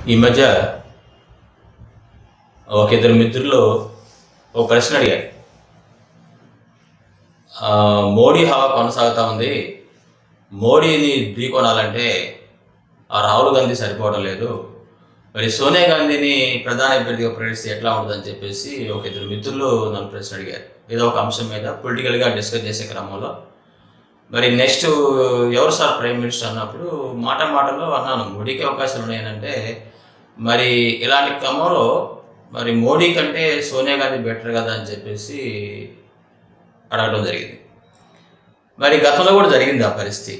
ఈ మధ్య ఒక ఇద్దరు మిత్రులు ఒక ప్రశ్న అడిగారు ఆ, మోడీ హవా కొనసాగుతూ ఉంది మోడీని ఢీకొనాలంటే ఆ రాహుల్ గాంధీ సరిపోవడం లేదు మరి సోనియా గాంధీని ప్రధాన అభ్యర్థిగా ప్రకటిస్తే ఎట్లా ఉంటుందని చెప్పేసి ఒక ఇద్దరు మిత్రులు నన్ను ప్రశ్న అడిగారు ఏదో ఒక అంశం మీద పొలిటికల్గా డిస్కస్ చేసే క్రమంలో మరి నెక్స్ట్ ఎవరు సార్ ప్రైమ్ మినిస్టర్ అన్నప్పుడు మాట మాటలో అన్నాను మోడీకి అవకాశాలు ఉన్నాయనంటే మరి ఇలాంటి క్రమంలో మరి మోడీ కంటే సోనియా గాంధీ బెటర్ కదా అని చెప్పేసి అడగడం జరిగింది మరి గతంలో కూడా జరిగింది ఆ పరిస్థితి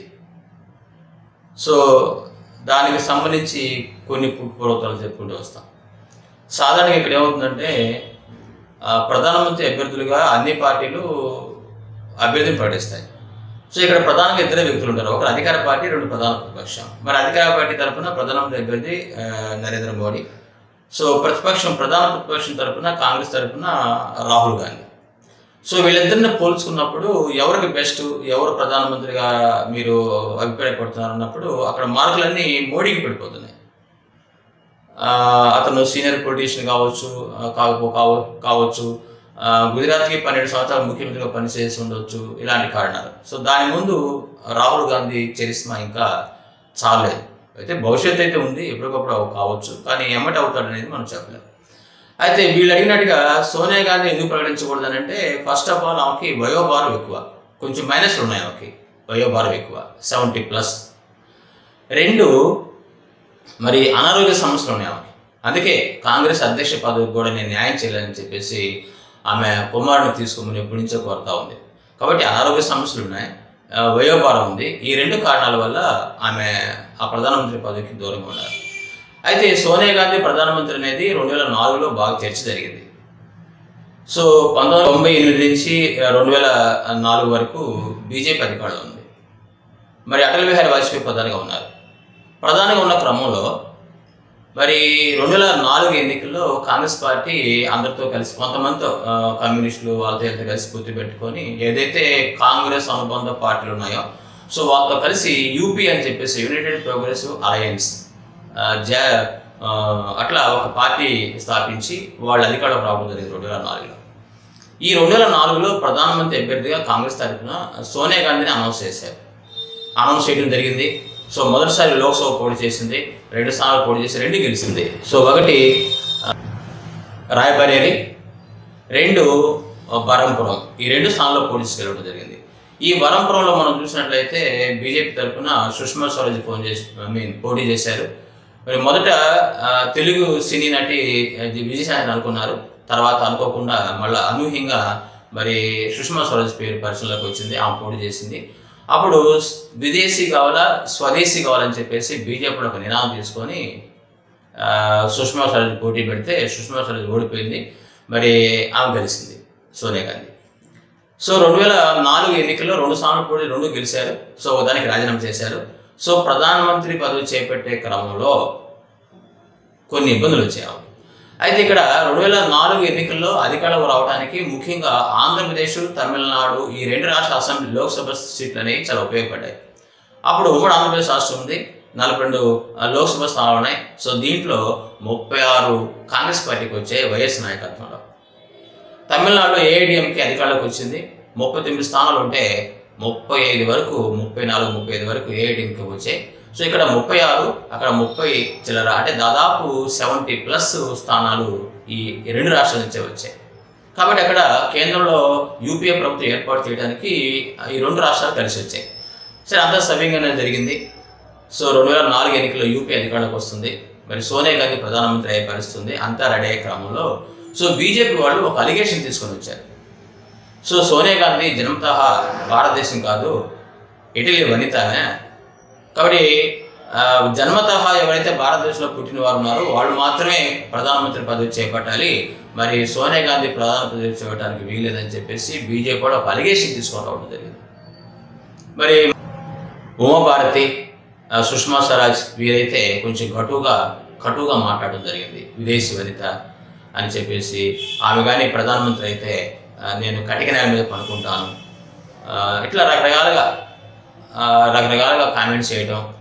సో దానికి సంబంధించి కొన్ని పూర్వతాలు చెప్పుకుంటూ వస్తాం సాధారణంగా ఇక్కడ ఏమవుతుందంటే ఆ, ప్రధానమంత్రి అభ్యర్థులుగా అన్ని పార్టీలు అభ్యర్థిని ప్రకటిస్తాయి సో ఇక్కడ ప్రధానంగా ఇద్దరు వ్యక్తులు ఉంటారు ఒకరు అధికార పార్టీ రెండు ప్రధాన ప్రతిపక్షం మరి అధికార పార్టీ తరఫున ప్రధానమంత్రి అభ్యర్థి ఆ, నరేంద్ర మోడీ సో ప్రతిపక్షం ప్రధాన ప్రతిపక్షం తరఫున కాంగ్రెస్ తరఫున రాహుల్ గాంధీ సో వీళ్ళిద్దరిని పోల్చుకున్నప్పుడు ఎవరికి బెస్ట్ ఎవరు ప్రధానమంత్రిగా మీరు అభిప్రాయపడుతున్నారు అన్నప్పుడు అక్కడ మార్కులన్నీ మోడీకి పడిపోతున్నాయి ఆ, అతను సీనియర్ పొలిటీషియన్ కావచ్చు ఆ, కాకపో కావ- కావచ్చు ఆ, గుజరాత్కి పన్నెండు సంవత్సరాలు ముఖ్యమంత్రిగా పనిచేసి ఉండొచ్చు ఇలాంటి కారణాలు సో దాని ముందు రాహుల్ గాంధీ చరిస్మా ఇంకా చాలేదు అయితే భవిష్యత్తు అయితే ఉంది ఎప్పటికప్పుడు అవి కావచ్చు కానీ ఎమ్మటి అవుతాడు అనేది మనం చెప్పలేం అయితే వీళ్ళు అడిగినట్టుగా సోనియా గాంధీ ఎందుకు ప్రకటించకూడదని అంటే ఫస్ట్ ఆఫ్ ఆల్ ఆమెకి వయోభారం ఎక్కువ కొంచెం మైనస్లు ఉన్నాయి ఆమెకి వయోభారం ఎక్కువ సెవెంటీ ప్లస్ రెండు మరి అనారోగ్య సమస్యలు ఉన్నాయి ఆమెకి అందుకే కాంగ్రెస్ అధ్యక్ష పదవికి కూడా నేను న్యాయం చేయాలని చెప్పేసి ఆమె కుమారుని తీసుకోమని ఎప్పటి నుంచో కోరుతా ఉంది కాబట్టి అనారోగ్య సమస్యలు ఉన్నాయి ఆ, వయోభారం ఉంది ఈ రెండు కారణాల వల్ల ఆమె ఆ ప్రధానమంత్రి పదవికి దూరంగా ఉన్నారు అయితే సోనియా గాంధీ ప్రధానమంత్రి అనేది రెండు వేల నాలుగులో బాగా చర్చ జరిగింది సో పంతొమ్మిది వందల తొంభై ఎనిమిది నుంచి రెండు వేల నాలుగు వరకు బీజేపీ అధికారంలో ఉంది మరి అటల్ బిహారీ వాజ్పేయి ప్రధానిగా ఉన్నారు ప్రధానిగా ఉన్న క్రమంలో మరి రెండు వేల నాలుగు ఎన్నికల్లో కాంగ్రెస్ పార్టీ అందరితో కలిసి కొంతమందితో ఆ, కమ్యూనిస్టులు వాళ్ళతో వీళ్ళతో కలిసి పొత్తు పెట్టుకొని ఏదైతే కాంగ్రెస్ అనుబంధ పార్టీలు ఉన్నాయో సో వాళ్ళతో కలిసి యూపీ అని చెప్పేసి యునైటెడ్ ప్రోగ్రెసివ్ అలయన్స్ ఆ, జ ఆ, అట్లా ఒక పార్టీ స్థాపించి వాళ్ళు అధికారంలోకి రావడం జరిగింది రెండు వేల నాలుగులో ఈ రెండు వేల నాలుగులో ప్రధానమంత్రి అభ్యర్థిగా కాంగ్రెస్ తరఫున సోనియా గాంధీని అనౌన్స్ చేశారు అనౌన్స్ చేయడం జరిగింది సో మొదటిసారి లోక్సభ పోటీ చేసింది రెండు స్థానాలు పోటీ చేసి రెండు గెలిచింది సో ఒకటి ఆ, రాయబరేలి రెండు ఆ, బరంపురం ఈ రెండు స్థానాల్లో పోటీ గెలవడం జరిగింది ఈ బరంపురంలో మనం చూసినట్లయితే బీజేపీ తరఫున సుష్మా స్వరాజ్ ఫోన్ చేసి ఐ మీన్ పోటీ చేశారు మరి మొదట ఆ, తెలుగు సినీ నటి ఆ, విజయశాంతిని అనుకున్నారు తర్వాత అనుకోకుండా మళ్ళీ అనూహ్యంగా మరి సుష్మా స్వరాజ్ పేరు పరిశీలనలోకి వచ్చింది ఆమె పోటీ చేసింది అప్పుడు స్- విదేశీ కావాలా స్వదేశీ కావాలని చెప్పేసి బీజేపీ ఒక నినాదం తీసుకొని ఆ, సుష్మా స్వరాజ్ పోటీ పెడితే సుష్మా స్వరాజ్ ఓడిపోయింది మరి ఆమె గెలిచింది సోనియా గాంధీ సో రెండు వేల నాలుగు ఎన్నికల్లో రెండు స్థానాలు పోటీ రెండు గెలిచారు సో దానికి రాజీనామా చేశారు సో ప్రధానమంత్రి పదవి చేపట్టే క్రమంలో కొన్ని ఇబ్బందులు వచ్చాయి ఆమెకు. అయితే ఇక్కడ రెండు వేల నాలుగు ఎన్నికల్లో అధికారంలో రావడానికి ముఖ్యంగా ఆంధ్రప్రదేశ్ తమిళనాడు ఈ రెండు రాష్ట్ర అసెంబ్లీ లోక్సభ సీట్లు అనేవి చాలా ఉపయోగపడ్డాయి అప్పుడు ఉమ్మడి ఆంధ్రప్రదేశ్ రాష్ట్రం ఉంది నలభై రెండు ఆ, లోక్సభ స్థానాలు ఉన్నాయి సో దీంట్లో ముప్పై ఆరు కాంగ్రెస్ పార్టీకి వచ్చాయి వైఎస్ నాయకత్వంలో తమిళనాడులో ఏఐడిఎంకి అధికారంలోకి వచ్చింది ముప్పై తొమ్మిది స్థానాలు ఉంటే ముప్పై ఐదు వరకు ముప్పై నాలుగు ముప్పై ఐదు వరకు ఏఐడిఎంకి వచ్చాయి సో ఇక్కడ ముప్పై ఆరు అక్కడ ముప్పై చిల్లర అంటే దాదాపు సెవెంటీ ప్లస్ స్థానాలు ఈ రెండు రాష్ట్రాల నుంచే వచ్చాయి కాబట్టి అక్కడ కేంద్రంలో యూపీఏ ప్రభుత్వం ఏర్పాటు చేయడానికి ఈ రెండు రాష్ట్రాలు కలిసి వచ్చాయి సరే అంతా సవ్యంగానే జరిగింది సో రెండు వేల నాలుగు ఎన్నికల్లో యూపీ అధికారంలోకి వస్తుంది మరి సోనియా గాంధీ ప్రధానమంత్రి అయ్యే పరిస్థితుంది అంతా రెడీ అయ్యే క్రమంలో సో బీజేపీ వాళ్ళు ఒక అలిగేషన్ తీసుకొని వచ్చారు సో సోనియా గాంధీ జన్మతః భారతదేశం కాదు ఇటలీ వనితానే కాబట్టి ఆ, జన్మతః ఎవరైతే భారతదేశంలో పుట్టిన వారు ఉన్నారో వాళ్ళు మాత్రమే ప్రధానమంత్రి పదవి చేపట్టాలి మరి సోనియా గాంధీ ప్రధాన పదవి చేపట్టడానికి వీల్లేదని చెప్పేసి బీజేపీ కూడా ఒక అలిగేషన్ తీసుకొని రావడం జరిగింది మరి ఉమాభారతి ఆ, సుష్మా స్వరాజ్ వీరైతే కొంచెం కటువుగా కటువుగా మాట్లాడడం జరిగింది విదేశీ వనిత అని చెప్పేసి ఆమె కానీ ప్రధానమంత్రి అయితే ఆ, నేను కటిక నేల మీద పనుకుంటాను ఆ, ఇట్లా రకరకాలుగా ఆ, రకరకాలుగా కామెంట్స్ చేయడం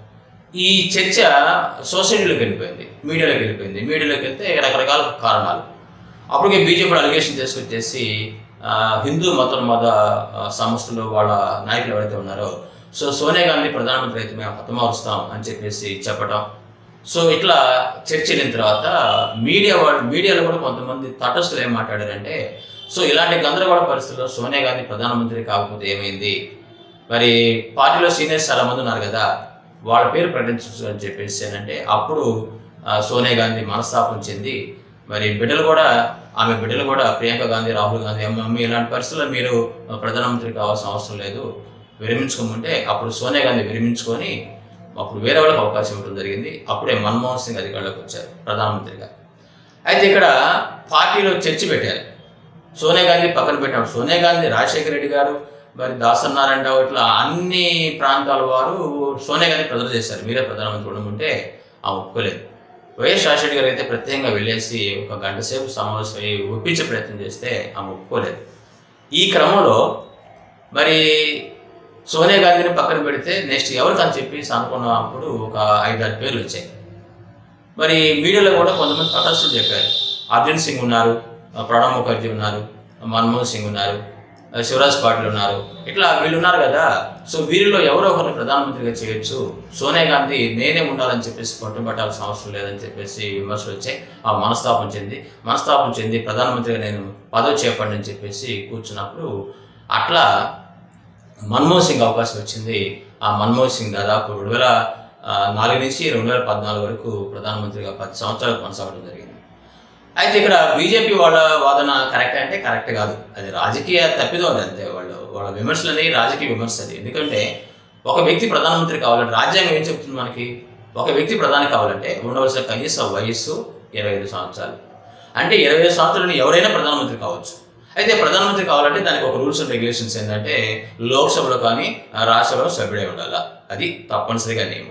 ఈ చర్చ సొసైటీలోకి వెళ్ళిపోయింది మీడియాలోకి వెళ్ళిపోయింది మీడియాలోకి వెళ్తే రకరకాల కారణాలు అప్పటికే బీజేపీ అలిగేషన్ తీసుకొచ్చేసి ఆ, హిందూ మతం మత ఆ, సంస్థలు వాళ్ళ నాయకులు ఎవరైతే ఉన్నారో సో సోనియా గాంధీ ప్రధానమంత్రి అయితే మేము హతమారుస్తాం అని చెప్పేసి చెప్పటం సో ఇట్లా చర్చ వెళ్ళిన తర్వాత మీడియా వాళ్ళు మీడియాలో కూడా కొంతమంది తటస్థులు ఏం మాట్లాడారంటే సో ఇలాంటి గందరగోళ పరిస్థితుల్లో సోనియా గాంధీ ప్రధానమంత్రి కాకపోతే ఏమైంది మరి పార్టీలో సీనియర్స్ చాలా మంది ఉన్నారు కదా వాళ్ళ పేరు ప్రకటించచ్చు అని చెప్పేసి అంటే అప్పుడు ఆ, సోనియా గాంధీ మనస్తాపం చెంది మరి బిడ్డలు కూడా ఆమె బిడ్డలు కూడా ప్రియాంక గాంధీ రాహుల్ గాంధీ అమ్మ అమ్మ ఇలాంటి పరిస్థితుల్లో మీరు ప్రధానమంత్రి కావాల్సిన అవసరం లేదు విరమించుకోమంటే అప్పుడు సోనియా గాంధీ విరమించుకొని అప్పుడు వేరే వాళ్ళకి అవకాశం ఇవ్వడం జరిగింది అప్పుడే మన్మోహన్ సింగ్ అధికారంలోకి వచ్చారు ప్రధానమంత్రిగా అయితే ఇక్కడ పార్టీలో చర్చ పెట్టారు సోనియా గాంధీ పక్కన పెట్టాడు సోనియా గాంధీ రాజశేఖర రెడ్డి గారు మరి దాసనారాయణ ఇట్లా అన్ని ప్రాంతాల వారు సోనియా గాంధీ ప్రజలు చేశారు మీరే ప్రధానమంత్రి ఉండమంటే ఆ ఒప్పుకోలేదు వైఎస్ రాజశేఖర గారు అయితే ప్రత్యేకంగా వెళ్ళేసి ఒక గంట సేపు సమావేశం అయ్యి ఒప్పించే ప్రయత్నం చేస్తే ఆమె ఒప్పుకోలేదు ఈ క్రమంలో మరి సోనియా గాంధీని పక్కన పెడితే నెక్స్ట్ ఎవరికి అని చెప్పి అనుకున్నప్పుడు ఒక ఐదారు పేర్లు వచ్చాయి మరి మీడియాలో కూడా కొంతమంది తటస్థులు చెప్పారు అర్జున్ సింగ్ ఉన్నారు ప్రణబ్ ముఖర్జీ ఉన్నారు మన్మోహన్ సింగ్ ఉన్నారు శివరాజ్ పాటిల్ ఉన్నారు ఇట్లా వీళ్ళు ఉన్నారు కదా సో వీరిలో ఎవరో ఒకరిని ప్రధానమంత్రిగా చేయొచ్చు సోనియా గాంధీ నేనే ఉండాలని చెప్పేసి పట్టుబట్టాల్సిన అవసరం లేదని చెప్పేసి విమర్శలు వచ్చాయి ఆ మనస్తాపం చెంది మనస్తాపం చెంది ప్రధానమంత్రిగా నేను పదవి చేపండి అని చెప్పేసి కూర్చున్నప్పుడు అట్లా మన్మోహన్ సింగ్ అవకాశం వచ్చింది ఆ మన్మోహన్ సింగ్ దాదాపు రెండు వేల ఆ, నాలుగు నుంచి రెండు వేల పద్నాలుగు వరకు ప్రధానమంత్రిగా పది సంవత్సరాలు కొనసాగడం జరిగింది అయితే ఇక్కడ బీజేపీ వాళ్ళ వాదన కరెక్ట్ అంటే కరెక్ట్ కాదు అది రాజకీయ తప్పిదం అది అంతే వాళ్ళు వాళ్ళ విమర్శలు అనేవి రాజకీయ విమర్శ అది ఎందుకంటే ఒక వ్యక్తి ప్రధానమంత్రి కావాలంటే రాజ్యాంగం ఏం చెప్తుంది మనకి ఒక వ్యక్తి ప్రధాని కావాలంటే ఉండవలసిన కనీస వయస్సు ఇరవై ఐదు సంవత్సరాలు అంటే ఇరవై ఐదు సంవత్సరాలు ఎవరైనా ప్రధానమంత్రి కావచ్చు అయితే ప్రధానమంత్రి కావాలంటే దానికి ఒక రూల్స్ అండ్ రెగ్యులేషన్స్ ఏంటంటే లోక్సభలో కానీ ఆ రాష్ట్రసభలో సభ్యుడే ఉండాలా అది తప్పనిసరిగా నియమం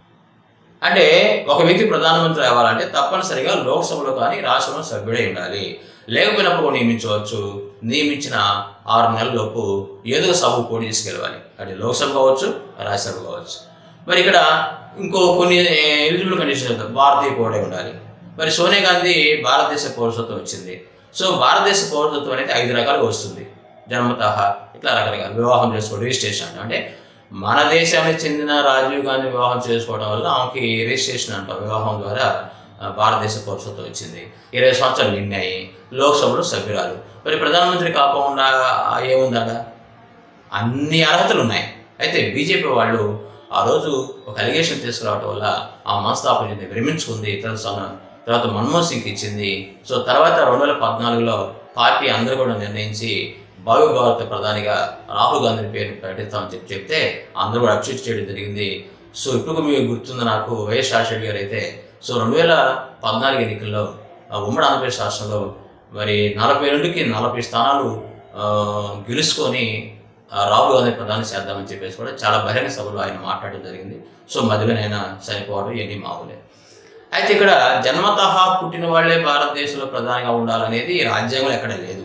అంటే ఒక వ్యక్తి ప్రధానమంత్రి అవ్వాలంటే తప్పనిసరిగా లోక్సభలో కానీ రాష్ట్రంలో సభ్యుడే ఉండాలి లేకపోయినప్పుడు కూడా నియమించవచ్చు నియమించిన ఆరు నెలలలోపు ఏదో సభ పోటీ తీసుకెళ్ళాలి అది లోక్సభ కావచ్చు రాజ్యసభ కావచ్చు మరి ఇక్కడ ఇంకో కొన్ని ఎలిజిబుల్ కండిషన్స్ ఉంటాయి భారతీయ పౌరుడే ఉండాలి మరి సోనియా గాంధీ భారతదేశ పౌరసత్వం వచ్చింది సో భారతదేశ పౌరసత్వం అనేది ఐదు రకాలుగా వస్తుంది జన్మతః ఇట్లా రకరకాల వివాహం చేసుకోవడం రిజిస్ట్రేషన్ అంట అంటే మన దేశానికి చెందిన రాజీవ్ గాంధీ వివాహం చేసుకోవడం వల్ల ఆమెకి రిజిస్ట్రేషన్ అంట వివాహం ద్వారా ఆ, భారతదేశ పౌరసత్వం వచ్చింది ఇరవై సంవత్సరాలు నిన్నాయి లోక్సభలో సభ్యురాలు మరి ప్రధానమంత్రి కాకుండా ఏముందాడా అన్ని అర్హతలు ఉన్నాయి అయితే బీజేపీ వాళ్ళు ఆ రోజు ఒక అలిగేషన్ తీసుకురావడం వల్ల ఆ మనస్తాపం చెంది విరమించుకుంది తర్వాత సమ- తర్వాత మన్మోహన్ సింగ్ ఇచ్చింది సో తర్వాత రెండు వేల పద్నాలుగులో పార్టీ అందరూ కూడా నిర్ణయించి భావి భారత ప్రధానిగా రాహుల్ గాంధీ పేరు ప్రకటిస్తామని చెప్పి చెప్తే అందరూ కూడా అప్సెట్ చేయడం జరిగింది సో ఇప్పుడు మీకు గుర్తుంది నాకు వైఎస్ రాజశేఖర్ గారు అయితే సో రెండు వేల పద్నాలుగు ఎన్నికల్లో ఆ ఉమ్మడి ఆంధ్రప్రదేశ్ రాష్ట్రంలో మరి నలభై రెండుకి నలభై స్థానాలు ఆ, గెలుచుకొని ఆ, రాహుల్ గాంధీ ప్రధాని చేద్దామని చెప్పేసి కూడా చాలా బహిరంగ సభలో ఆయన మాట్లాడడం జరిగింది సో మధ్యలోనైనా చనిపోవడం ఇవన్నీ మామూలే అయితే ఇక్కడ జన్మతః పుట్టిన వాళ్ళే భారతదేశంలో ప్రధానిగా ఉండాలనేది రాజ్యాంగంలో ఎక్కడ లేదు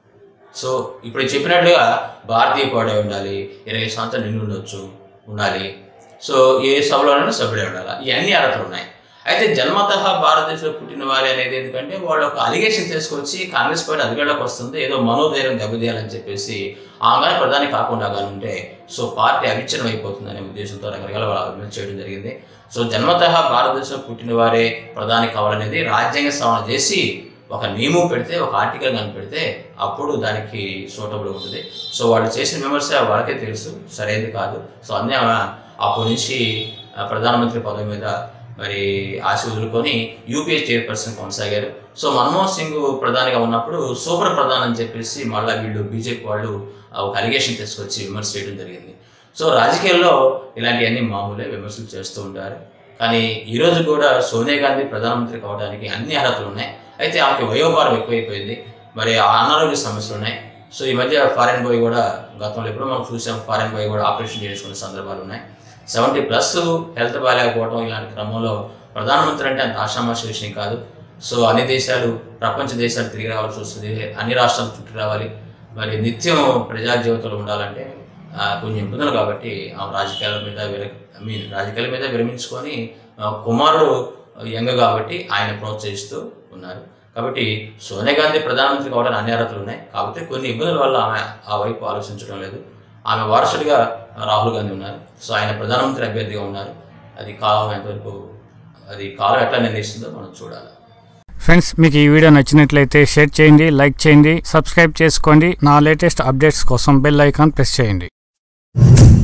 సో ఇప్పుడు చెప్పినట్లుగా భారతీయ పౌరుడే ఉండాలి ఇరవై సంవత్సరాలు నిండి ఉండొచ్చు ఉండాలి సో ఏ సభలోనైనా సభ్యుడే ఉండాలి ఇవన్నీ అర్హతలు ఉన్నాయి అయితే జన్మతః భారతదేశంలో పుట్టిన వారి అనేది ఎందుకంటే వాళ్ళు ఒక అలిగేషన్ తీసుకొచ్చి కాంగ్రెస్ పార్టీ అధికారంలోకి వస్తుంది ఏదో మనోధైర్యం దెబ్బతీయాలని చెప్పేసి ఆమె ప్రధాని కాకుండా కానీ ఉంటే సో పార్టీ అవిచ్ఛిన్నం అయిపోతుంది అనే ఉద్దేశంతో రకరకాల వాళ్ళు అభివృద్ధి చేయడం జరిగింది సో జన్మతః భారతదేశంలో పుట్టిన వారే ప్రధాని కావాలనేది రాజ్యాంగ సవరణ చేసి ఒక నియమం పెడితే ఒక ఆర్టికల్ కానీ పెడితే అప్పుడు దానికి సూటబుల్ ఉంటుంది సో వాళ్ళు చేసిన విమర్శ వాళ్ళకే తెలుసు సరైనది కాదు సో అన్నీ ఆమె అప్పటి నుంచి ఆ, ప్రధానమంత్రి పదవి మీద మరి ఆశ వదులుకొని యూపీఏ చైర్పర్సన్ కొనసాగారు సో మన్మోహన్ సింగ్ ప్రధానిగా ఉన్నప్పుడు సూపర్ ప్రధాని అని చెప్పేసి మళ్ళీ వీళ్ళు బీజేపీ వాళ్ళు ఆ, ఒక అలిగేషన్ తీసుకొచ్చి విమర్శ చేయడం జరిగింది సో రాజకీయాల్లో ఇలాంటివన్నీ మామూలే విమర్శలు చేస్తూ ఉంటారు కానీ ఈరోజు కూడా సోనియా గాంధీ ప్రధానమంత్రి కావడానికి అన్ని అర్హతలు ఉన్నాయి అయితే ఆమెకి వయోభారం ఎక్కువైపోయింది మరి ఆ అనారోగ్య సమస్యలు ఉన్నాయి సో ఈ మధ్య ఫారెన్ బాయ్ కూడా గతంలో ఎప్పుడో మనం చూసాం ఫారెన్ బాయ్ కూడా ఆపరేషన్ చేసుకునే సందర్భాలు ఉన్నాయి సెవెంటీ ప్లస్ హెల్త్ బాగాలేకపోవడం ఇలాంటి క్రమంలో ప్రధానమంత్రి అంటే అంత ఆషామాషి విషయం కాదు సో అన్ని దేశాలు ప్రపంచ దేశాలు తిరిగి రావాల్సి వస్తుంది అన్ని రాష్ట్రాలు చుట్టూ రావాలి మరి నిత్యం ప్రజా జీవితంలో ఉండాలంటే ఆ, కొన్ని ఇబ్బందులు కాబట్టి ఆమె రాజకీయాల మీద విర ఐ మీన్ రాజకీయాల మీద విరమించుకొని ఆ, కుమారుడు యంగ్ కాబట్టి ఆయన ప్రోత్సహిస్తూ ఉన్నారు కాబట్టి సోనియా గాంధీ ప్రధానమంత్రి కావడానికి అన్ని అర్హతలు ఉన్నాయి కాబట్టి కొన్ని ఇబ్బందుల వల్ల ఆమె ఆ వైపు ఆలోచించడం లేదు ఆమె వారసుడిగా రాహుల్ గాంధీ ఉన్నారు సో ఆయన ప్రధానమంత్రి అభ్యర్థిగా ఉన్నారు అది కాలం ఎంతవరకు అది కాలం ఎట్లా నిర్ణయిస్తుందో మనం చూడాలి ఫ్రెండ్స్ మీకు ఈ వీడియో నచ్చినట్లయితే షేర్ చేయండి లైక్ చేయండి సబ్స్క్రైబ్ చేసుకోండి నా లేటెస్ట్ అప్డేట్స్ కోసం బెల్ ఐకాన్ ప్రెస్ చేయండి